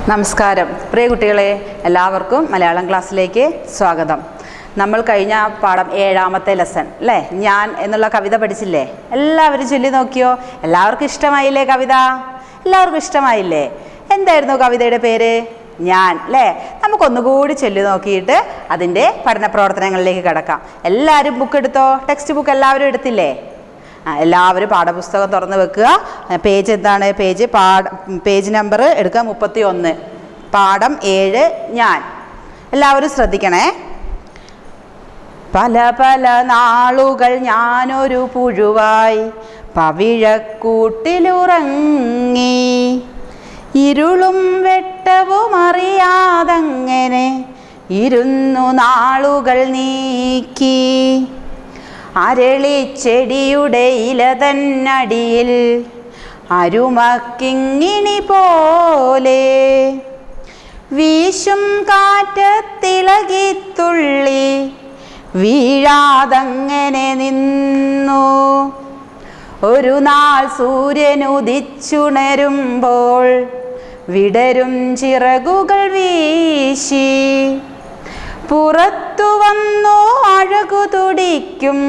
നമസ്കാരം പ്രിയ കുട്ടികളെ എല്ലാവർക്കും മലയാളം ക്ലാസ്സിലേക്ക് സ്വാഗതം നമ്മൾ കഴിഞ്ഞ പാഠം ഏഴാമത്തെ ലെസൺ അല്ലേ ഞാൻ എന്നുള്ള കവിത പഠിച്ചില്ലേ എല്ലാവരും ചൊല്ലി നോക്കിയോ എല്ലാവർക്കും ഇഷ്ടമായില്ലേ കവിത എല്ലാവർക്കും ഇഷ്ടമായില്ലേ എന്തായിരുന്നു കവിതയുടെ പേര് ഞാൻ അല്ലേ നമുക്കൊന്നുകൂടി ചൊല്ലി നോക്കിയിട്ട് അതിൻ്റെ പഠന പ്രവർത്തനങ്ങളിലേക്ക് കിടക്കാം എല്ലാവരും ബുക്ക് എടുത്തോ ടെക്സ്റ്റ് ബുക്ക് എല്ലാവരും എടുത്തില്ലേ ആ, എല്ലാവരും പാഠപുസ്തകം തുറന്ന് വെക്കുക പേജ് എന്താണ് പേജ് പാഠ പേജ് നമ്പർ എടുക്കുക മുപ്പത്തി ഒന്ന് പാഠം ഏഴ് ഞാൻ എല്ലാവരും ശ്രദ്ധിക്കണേ പല പല നാളുകൾ ഞാനൊരു പുഴുവായി പവിഴക്കൂട്ടിലുറങ്ങി ഇരുളും വെട്ടവും അറിയാതങ്ങനെ ഇരുന്നു നാളുകൾ നീക്കി അരളിച്ചെടിയുടെ ഇല തന്നടിയിൽ അരുമക്കിങ്ങിണി പോലെ വീശും കാറ്റത്തിളകിത്തുള്ളി വീഴാതങ്ങനെ നിന്നു ഒരു നാൾ സൂര്യൻ ഉദിച്ചുണരുമ്പോൾ വിടരും ചിറകുകൾ വീശി പുറത്തു വന്നു അഴകു തുടിക്കും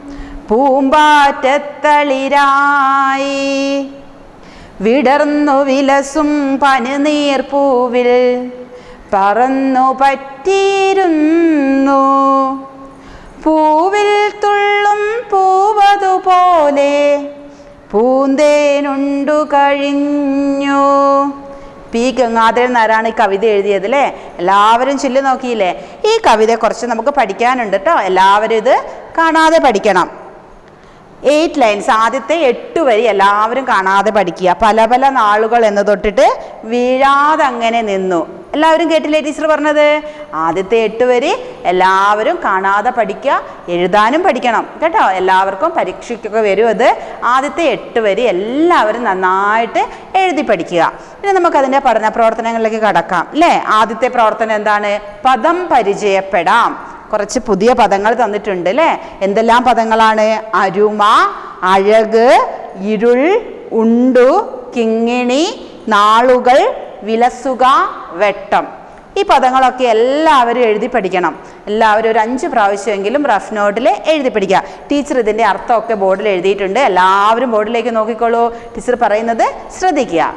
പൂമ്പാറ്റത്തളിരായി വിടർന്നു വിലസും പനിനീർ പൂവിൽ പറന്നു പറ്റിയിരുന്നു പൂവിൽ തുള്ളും പൂവതുപോലെ പൂന്തേനുണ്ടു കഴിഞ്ഞു പി ഗംഗാധരൻ നാരാണ് ഈ കവിത എഴുതിയത് അല്ലേ എല്ലാവരും ചൊല്ലി നോക്കിയില്ലേ ഈ കവിത കുറച്ച് നമുക്ക് പഠിക്കാനുണ്ട് കേട്ടോ എല്ലാവരും ഇത് കാണാതെ പഠിക്കണം എയ്റ്റ് ലൈൻസ് ആദ്യത്തെ എട്ട് വരി എല്ലാവരും കാണാതെ പഠിക്കുക പല പല നാളുകൾ എന്ന് തൊട്ടിട്ട് വീഴാതെ അങ്ങനെ നിന്നു എല്ലാവരും കേട്ടില്ലേ ടീച്ചർ പറഞ്ഞത് ആദ്യത്തെ എട്ട് വരി എല്ലാവരും കാണാതെ പഠിക്കുക എഴുതാനും പഠിക്കണം കേട്ടോ എല്ലാവർക്കും പരീക്ഷയ്ക്കൊക്കെ വരും അത് ആദ്യത്തെ എട്ട് വരി എല്ലാവരും നന്നായിട്ട് എഴുതി പഠിക്കുക ഇനി നമുക്കതിൻ്റെ പഠന പ്രവർത്തനങ്ങളിലേക്ക് കടക്കാം അല്ലേ ആദ്യത്തെ പ്രവർത്തനം എന്താണ് പദം പരിചയപ്പെടാം കുറച്ച് പുതിയ പദങ്ങൾ തന്നിട്ടുണ്ട് അല്ലേ എന്തെല്ലാം പദങ്ങളാണ് അരുമ അഴക് ഇരുൾ ഉണ്ടു കിങ്ങിണി നാളുകൾ വിലസുക വെട്ടം ഈ പദങ്ങളൊക്കെ എല്ലാവരും എഴുതി പഠിക്കണം എല്ലാവരും ഒരു അഞ്ച് പ്രാവശ്യമെങ്കിലും റഫ് നോട്ടിൽ എഴുതി പഠിക്കുക ടീച്ചർ ഇതിൻ്റെ അർത്ഥമൊക്കെ ബോർഡിൽ എഴുതിയിട്ടുണ്ട് എല്ലാവരും ബോർഡിലേക്ക് നോക്കിക്കോളൂ ടീച്ചർ പറയുന്നത് ശ്രദ്ധിക്കുക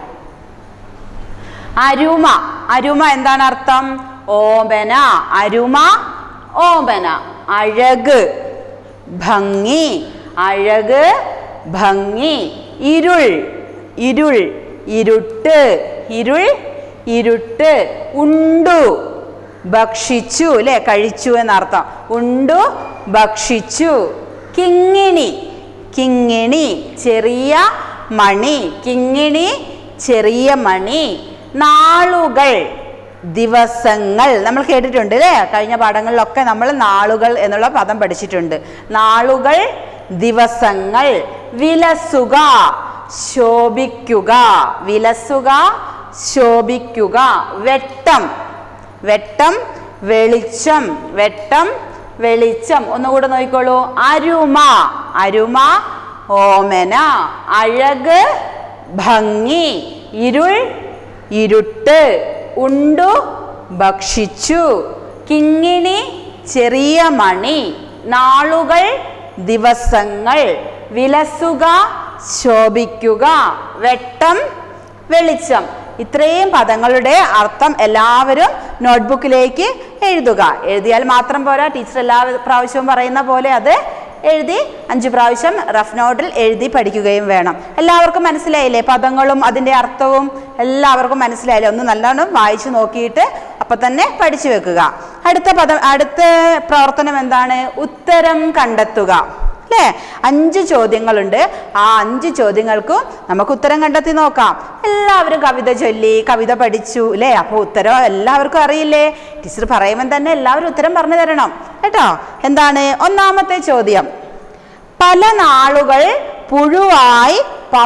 അരുമ അരുമ എന്താണ് അർത്ഥം ഓമന അരുമ ഓമന അഴക് ഭംഗി അഴക് ഭംഗി ഇരുൾ ഇരുൾ ഇരുട്ട് ഇരുൾ ഇരുട്ട് ഉണ്ടു ഭക്ഷിച്ചു അല്ലെ കഴിച്ചു എന്നർത്ഥം ഉണ്ടു ഭക്ഷിച്ചു കിങ്ങിണി കിങ്ങിണി ചെറിയ മണി കിങ്ങിണി ചെറിയ മണി നാളുകൾ ദിവസങ്ങൾ നമ്മൾ കേട്ടിട്ടുണ്ട് അല്ലേ കഴിഞ്ഞ പാഠങ്ങളിലൊക്കെ നമ്മൾ നാളുകൾ എന്നുള്ള പദം പഠിച്ചിട്ടുണ്ട് നാളുകൾ ദിവസങ്ങൾ വിലസുക ശോഭിക്കുക വിലസുക ശോഭിക്കുക വെട്ടം വെട്ടം വെളിച്ചം വെട്ടം വെളിച്ചം ഒന്നുകൂടെ നോക്കിക്കോളൂ അരുമ അരുമ ഓമന അഴക് ഭംഗി ഇരുൾ ഇരുട്ട് ഉണ്ടു ഭക്ഷിച്ചു കിങ്ങിണി ചെറിയ മണി നാളുകൾ ദിവസങ്ങൾ വിലസുക ശോഭിക്കുക വെട്ടം വെളിച്ചം ഇത്രയും പദങ്ങളുടെ അർത്ഥം എല്ലാവരും നോട്ട്ബുക്കിലേക്ക് എഴുതുക എഴുതിയാൽ മാത്രം പോരാ ടീച്ചർ എല്ലാ പ്രാവശ്യവും പറയുന്ന പോലെ അത് എഴുതി അഞ്ച് പ്രാവശ്യം റഫ് നോട്ടിൽ എഴുതി പഠിക്കുകയും വേണം എല്ലാവർക്കും മനസ്സിലായില്ലേ പദങ്ങളും അതിൻ്റെ അർത്ഥവും എല്ലാവർക്കും മനസ്സിലായില്ലേ ഒന്ന് നല്ലോണം വായിച്ചു നോക്കിയിട്ട് അപ്പം തന്നെ പഠിച്ചു വെക്കുക അടുത്ത പദം അടുത്ത പ്രവർത്തനം എന്താണ് ഉത്തരം കണ്ടെത്തുക അല്ലേ അഞ്ച് ചോദ്യങ്ങളുണ്ട് ആ അഞ്ച് ചോദ്യങ്ങൾക്കും നമുക്ക് ഉത്തരം കണ്ടെത്തി നോക്കാം എല്ലാവരും കവിത ചൊല്ലി കവിത പഠിച്ചു അല്ലേ അപ്പോൾ ഉത്തരം എല്ലാവർക്കും അറിയില്ലേ ടീച്ചർ പറയുമ്പോൾ തന്നെ എല്ലാവരും ഉത്തരം പറഞ്ഞു തരണം കേട്ടോ എന്താണ് ഒന്നാമത്തെ ചോദ്യം പല നാളുകൾ പുഴുവായി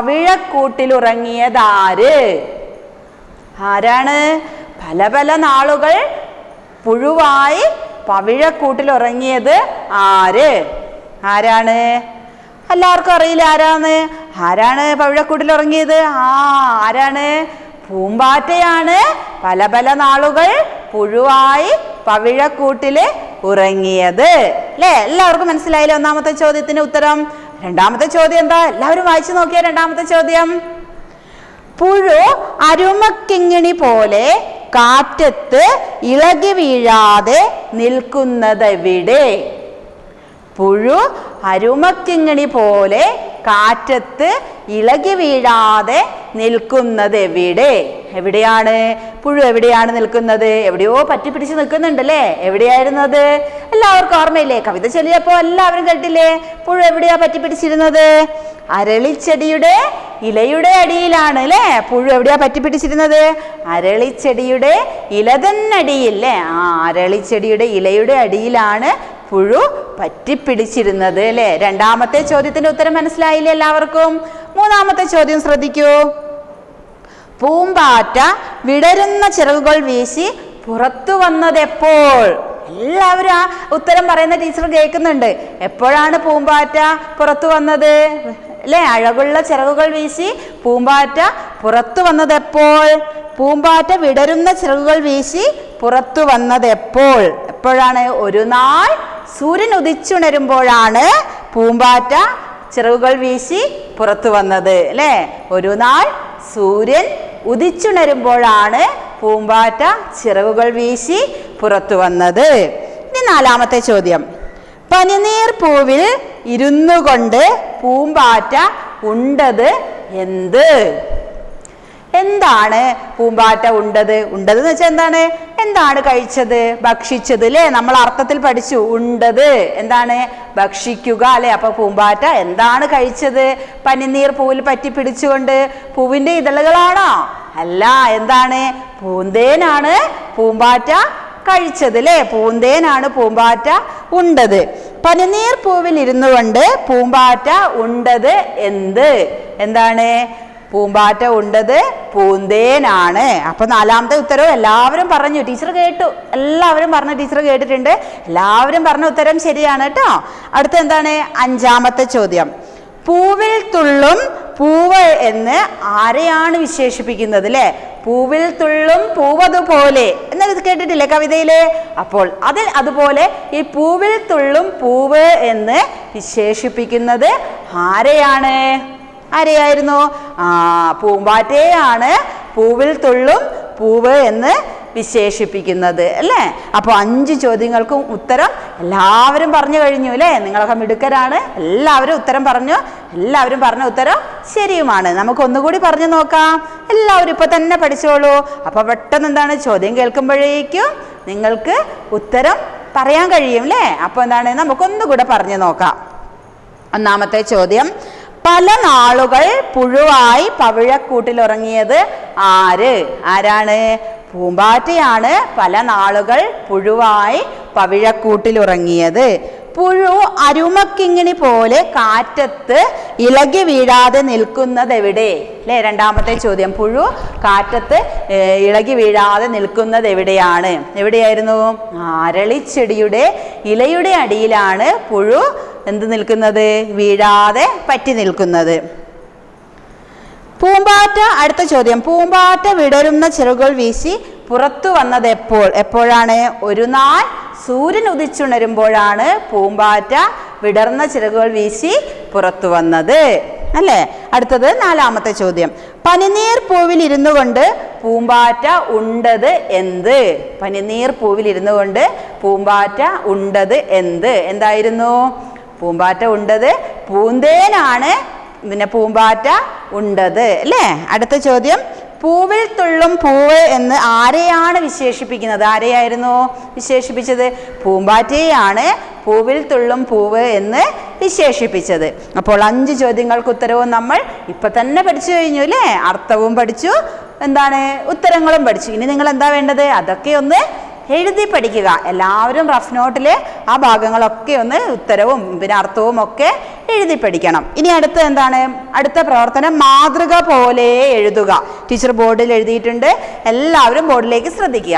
പവിഴക്കൂട്ടിലുറങ്ങിയതാര് ആരാണ് പല പല നാളുകൾ പുഴുവായി പവിഴക്കൂട്ടിലുറങ്ങിയത് ആര് ആരാണ് എല്ലാവർക്കും അറിയില്ല ആരാന്ന് ആരാണ് പവിഴക്കൂട്ടിൽ ഉറങ്ങിയത് ആ ആരാണ് പൂമ്പാറ്റയാണ് പല പല നാളുകൾ പുഴുവായി പവിഴക്കൂട്ടില് ഉറങ്ങിയത് അല്ലേ എല്ലാവർക്കും മനസ്സിലായില്ലേ ഒന്നാമത്തെ ചോദ്യത്തിന് ഉത്തരം രണ്ടാമത്തെ ചോദ്യം എന്താ എല്ലാവരും വായിച്ചു നോക്കിയ രണ്ടാമത്തെ ചോദ്യം പുഴു അരുമക്കിങ്ങിണി പോലെ കാറ്റത്ത് ഇളകി വീഴാതെ നിൽക്കുന്നതെവിടെ പുഴു അരുമക്കിങ്ങിണി പോലെ കാറ്റത്ത് ഇളകി വീഴാതെ നിൽക്കുന്നത് എവിടെ എവിടെയാണ് പുഴു എവിടെയാണ് നിൽക്കുന്നത് എവിടെയോ പറ്റിപ്പിടിച്ച് നിൽക്കുന്നുണ്ടല്ലേ എവിടെയായിരുന്നു അത് എല്ലാവർക്കും ഓർമ്മയില്ലേ കവിത ചൊല്ലിയപ്പോ എല്ലാവരും കേട്ടില്ലേ പുഴു എവിടെയാ പറ്റിപ്പിടിച്ചിരുന്നത് അരളിച്ചെടിയുടെ ഇലയുടെ അടിയിലാണ് അല്ലേ പുഴു എവിടെയാ പറ്റിപ്പിടിച്ചിരുന്നത് അരളിച്ചെടിയുടെ ഇല തന്നെ അടിയില്ലേ ആ അരളിച്ചെടിയുടെ ഇലയുടെ അടിയിലാണ് പുഴു പറ്റിപ്പിടിച്ചിരുന്നത് അല്ലേ രണ്ടാമത്തെ ചോദ്യത്തിന്റെ ഉത്തരം മനസ്സിലായില്ലേ എല്ലാവർക്കും മൂന്നാമത്തെ ചോദ്യം ശ്രദ്ധിക്കൂ പൂമ്പാറ്റ വിടരുന്ന ചിറകുകൾ വീശി പുറത്തു വന്നത് എപ്പോൾ എല്ലാവരും ആ ഉത്തരം പറയുന്ന ടീച്ചർ കേൾക്കുന്നുണ്ട് എപ്പോഴാണ് പൂമ്പാറ്റ പുറത്തു വന്നത് അല്ലേ അഴകുള്ള ചിറകുകൾ വീശി പൂമ്പാറ്റ പുറത്തു വന്നത് എപ്പോൾ പൂമ്പാറ്റ വിടരുന്ന ചിറകുകൾ വീശി പുറത്തു വന്നത് എപ്പോൾ എപ്പോഴാണ് ഒരു നാൾ സൂര്യൻ ഉദിച്ചുണരുമ്പോഴാണ് പൂമ്പാറ്റ ചിറകുകൾ വീശി പുറത്തു വന്നത് അല്ലേ ഒരു നാൾ സൂര്യൻ ഉദിച്ചുണരുമ്പോഴാണ് പൂമ്പാറ്റ ചിറകുകൾ വീശി പുറത്തു വന്നത് ഇനി നാലാമത്തെ ചോദ്യം പനിനീർ പൂവിൽ ഇരുന്നു കൊണ്ട് പൂമ്പാറ്റ ഉണ്ടത് എന്ത് എന്താണ് പൂമ്പാറ്റ ഉണ്ടത് ഉണ്ടത് എന്ന് വെച്ചാൽ എന്താണ് എന്താണ് കഴിച്ചത് ഭക്ഷിച്ചത് അല്ലേ നമ്മൾ അർത്ഥത്തിൽ പഠിച്ചു ഉണ്ടത് എന്താണ് ഭക്ഷിക്കുക അല്ലെ അപ്പൊ പൂമ്പാറ്റ എന്താണ് കഴിച്ചത് പനിനീർ പൂവിൽ പറ്റി പിടിച്ചുകൊണ്ട് പൂവിന്റെ ഇതളുകളാണോ അല്ല എന്താണ് പൂന്തേനാണ് പൂമ്പാറ്റ കഴിച്ചത് അല്ലേ പൂന്തേനാണ് പൂമ്പാറ്റ ഉണ്ടത് പനിനീർ പൂവിൽ ഇരുന്നു കൊണ്ട് പൂമ്പാറ്റ ഉണ്ടത് എന്ത് എന്താണ് പൂമ്പാറ്റ ഉണ്ടത് പൂന്തേനാണ് അപ്പൊ നാലാമത്തെ ഉത്തരവ് എല്ലാവരും പറഞ്ഞു ടീച്ചർ കേട്ടു എല്ലാവരും പറഞ്ഞ ടീച്ചർ കേട്ടിട്ടുണ്ട് എല്ലാവരും പറഞ്ഞ ഉത്തരം ശരിയാണ് കേട്ടോ അടുത്ത എന്താണ് അഞ്ചാമത്തെ ചോദ്യം പൂവിൽ തുള്ളും പൂവ് എന്ന് ആരെയാണ് വിശേഷിപ്പിക്കുന്നത് അല്ലേ പൂവിൽ തുള്ളും പൂവതുപോലെ എന്നത് കേട്ടിട്ടില്ലേ കവിതയില് അപ്പോൾ അതിൽ അതുപോലെ ഈ പൂവിൽ തുള്ളും പൂവ് എന്ന് വിശേഷിപ്പിക്കുന്നത് ആരെയാണ് ആരെയായിരുന്നു ആ പൂമ്പാറ്റയെയാണ് പൂവിൽ തുള്ളും പൂവ് എന്ന് വിശേഷിപ്പിക്കുന്നത് അല്ലേ അപ്പോൾ അഞ്ച് ചോദ്യങ്ങൾക്കും ഉത്തരം എല്ലാവരും പറഞ്ഞു കഴിഞ്ഞു അല്ലേ നിങ്ങളൊക്കെ മിടുക്കരാണ് എല്ലാവരും ഉത്തരം പറഞ്ഞു എല്ലാവരും പറഞ്ഞ ഉത്തരം ശരിയുമാണ് നമുക്ക് ഒന്നുകൂടി പറഞ്ഞു നോക്കാം എല്ലാവരും ഇപ്പൊ തന്നെ പഠിച്ചോളൂ അപ്പൊ പെട്ടെന്ന് എന്താണ് ചോദ്യം കേൾക്കുമ്പോഴേക്കും നിങ്ങൾക്ക് ഉത്തരം പറയാൻ കഴിയും അല്ലേ അപ്പോൾ എന്താണ് നമുക്കൊന്നുകൂടെ പറഞ്ഞു നോക്കാം ഒന്നാമത്തെ ചോദ്യം പല നാളുകൾ പുഴുവായി പവിഴക്കൂട്ടിലുറങ്ങിയത് ആര് ആരാണ് പൂമ്പാറ്റയാണ് പല നാളുകൾ പുഴുവായി പവിഴക്കൂട്ടിലുറങ്ങിയത് പുഴു അരുമക്കിങ്ങിണി പോലെ കാറ്റത്ത് ഇളകി വീഴാതെ നിൽക്കുന്നത് എവിടെ അല്ലേ രണ്ടാമത്തെ ചോദ്യം പുഴു കാറ്റത്ത് ഏർ, ഇളകി വീഴാതെ നിൽക്കുന്നത് എവിടെയാണ് എവിടെയായിരുന്നു അരളിച്ചെടിയുടെ ഇലയുടെ അടിയിലാണ് പുഴു എന്ത് നിൽക്കുന്നത് വീഴാതെ പറ്റി നിൽക്കുന്നത് പൂമ്പാറ്റ അടുത്ത ചോദ്യം പൂമ്പാറ്റ വിടരുന്ന ചിറകുകൾ വീശി പുറത്തു വന്നത് എപ്പോൾ എപ്പോഴാണ് ഒരു നാൾ സൂര്യൻ ഉദിച്ചുണരുമ്പോഴാണ് പൂമ്പാറ്റ വിടർന്ന ചിറകുകൾ വീശി പുറത്തു വന്നത് അല്ലേ അടുത്തത് നാലാമത്തെ ചോദ്യം പനിനീർ പൂവിൽ ഇരുന്നു കൊണ്ട് പൂമ്പാറ്റ ഉണ്ടത് എന്ത് പനിനീർ പൂവിൽ ഇരുന്നു കൊണ്ട് പൂമ്പാറ്റ ഉണ്ടത് എന്ത് എന്തായിരുന്നു പൂമ്പാറ്റ ഉണ്ടത് പൂന്തേനാണ് പിന്നെ പൂമ്പാറ്റ ഉണ്ടത് അല്ലേ അടുത്ത ചോദ്യം പൂവിൽ തുള്ളും പൂവ് എന്ന് ആരെയാണ് വിശേഷിപ്പിക്കുന്നത് ആരെയായിരുന്നു വിശേഷിപ്പിച്ചത് പൂമ്പാറ്റയെയാണ് പൂവിൽ തുള്ളും പൂവ് എന്ന് വിശേഷിപ്പിച്ചത് അപ്പോൾ അഞ്ച് ചോദ്യങ്ങൾക്ക് ഉത്തരവും നമ്മൾ ഇപ്പൊ തന്നെ പഠിച്ചു കഴിഞ്ഞു അല്ലേ അർത്ഥവും പഠിച്ചു എന്താണ് ഉത്തരങ്ങളും പഠിച്ചു ഇനി നിങ്ങൾ എന്താ വേണ്ടത് അതൊക്കെ ഒന്ന് എഴുതി പഠിക്കുക എല്ലാവരും റഫ് നോട്ടിൽ ആ ഭാഗങ്ങളൊക്കെ ഒന്ന് ഉത്തരവും പിന്നെ അർത്ഥവും ഒക്കെ എഴുതി പഠിക്കണം ഇനി അടുത്ത എന്താണ് അടുത്ത പ്രവർത്തനം മാതൃക പോലെ എഴുതുക ടീച്ചർ ബോർഡിൽ എഴുതിയിട്ടുണ്ട് എല്ലാവരും ബോർഡിലേക്ക് ശ്രദ്ധിക്കുക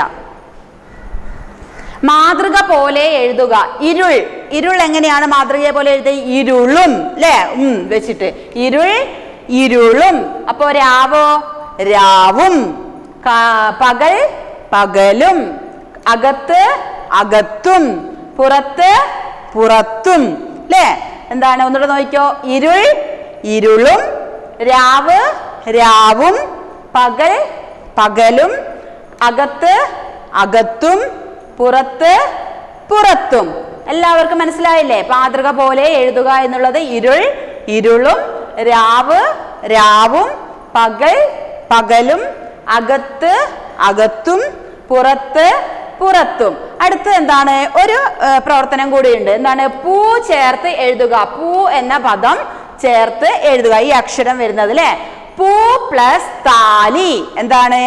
മാതൃക പോലെ എഴുതുക ഇരുൾ ഇരുൾ എങ്ങനെയാണ് മാതൃകയെ പോലെ എഴുതുക ഇരുളും അല്ലേ ഉം വെച്ചിട്ട് ഇരുൾ ഇരുളും അപ്പോ രാവോ രാവും കാ- പകൽ പകലും അകത്ത് അകത്തും പുറത്ത് പുറത്തും അല്ലേ എന്താണ് ഒന്നുകൂടെ നോക്കിക്കോ ഇരുൾ ഇരുളും രാവ് രാവും പകൽ പകലും അകത്ത് അകത്തും പുറത്ത് പുറത്തും എല്ലാവർക്കും മനസ്സിലായില്ലേ മാതൃക പോലെ എഴുതുക എന്നുള്ളത് ഇരുൾ ഇരുളും രാവ് രാവും പകൽ പകലും അകത്ത് അകത്തും പുറത്ത് പുറത്തും അടുത്ത എന്താണ് ഒരു ഏ, പ്രവർത്തനം കൂടിയുണ്ട് എന്താണ് പൂ ചേർത്ത് എഴുതുക പൂ എന്ന പദം ചേർത്ത് എഴുതുക ഈ അക്ഷരം വരുന്നത് അല്ലെ പൂ പ്ലസ് താലി എന്താണ്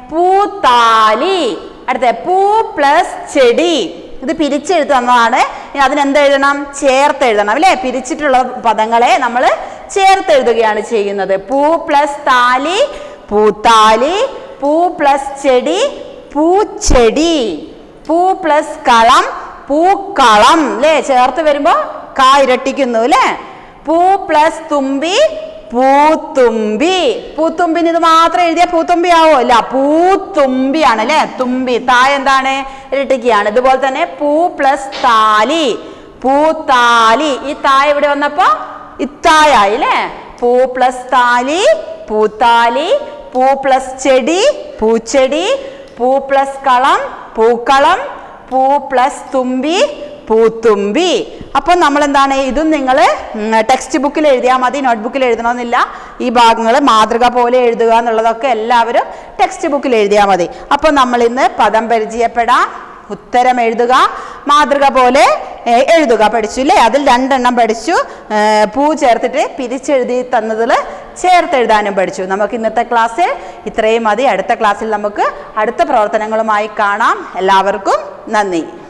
പൂത്താലി അടുത്ത പൂ പ്ലസ് ചെടി ഇത് പിരിച്ചെഴുതി തന്നതാണ് ഇനി അതിനെന്ത് എഴുതണം ചേർത്ത് എഴുതണം അല്ലേ പിരിച്ചിട്ടുള്ള പദങ്ങളെ നമ്മൾ ചേർത്ത് എഴുതുകയാണ് ചെയ്യുന്നത് പൂ പ്ലസ് താലി പൂത്താലി പൂ പ്ലസ് ചെടി പൂച്ചെടി പൂ പ്ലസ് കളം പൂക്കളം അല്ലേ ചേർത്ത് വരുമ്പോ കാ ഇരട്ടിക്കുന്നു അല്ലേ പൂ പ്ലസ് തുമ്പി പൂത്തുമ്പി പൂത്തുമ്പിന് ഇത് മാത്രം എഴുതിയ പൂത്തുമ്പി ആവോ ഇല്ല പൂത്തുമ്പിയാണ് അല്ലെ തുമ്പി തായ എന്താണ് ഇരട്ടിക്കുകയാണ് ഇതുപോലെ തന്നെ പൂ പ്ലസ് താലി പൂത്താലി ഈ തായ ഇവിടെ വന്നപ്പോ ഇത്തായായി അല്ലേ പൂ പ്ലസ് താലി പൂത്താലി പൂ പ്ലസ് ചെടി പൂച്ചെടി പൂ പ്ലസ് കളം പൂക്കളം പൂ പ്ലസ് തുമ്പി പൂത്തുമ്പി അപ്പം നമ്മൾ എന്താണ് ഇതും നിങ്ങൾ ടെക്സ്റ്റ് ബുക്കിൽ എഴുതിയാൽ മതി നോട്ട് ബുക്കിൽ എഴുതണമെന്നില്ല ഈ ഭാഗങ്ങൾ മാതൃക പോലെ എഴുതുക എന്നുള്ളതൊക്കെ എല്ലാവരും ടെക്സ്റ്റ് ബുക്കിൽ എഴുതിയാൽ മതി അപ്പം നമ്മൾ ഇന്ന് പദം പരിചയപ്പെടാം ഉത്തരം എഴുതുക മാതൃക പോലെ ഏ, എഴുതുക പഠിച്ചു അല്ലേ അതിൽ രണ്ടെണ്ണം പഠിച്ചു ഏ, പൂ ചേർത്തിട്ട് പിരിച്ചെഴുതി തന്നതിൽ ചേർത്ത് എഴുതാനും പഠിച്ചു നമുക്ക് ഇന്നത്തെ ക്ലാസ്സിൽ ഇത്രയും മതി അടുത്ത ക്ലാസ്സിൽ നമുക്ക് അടുത്ത പ്രവർത്തനങ്ങളുമായി കാണാം എല്ലാവർക്കും നന്ദി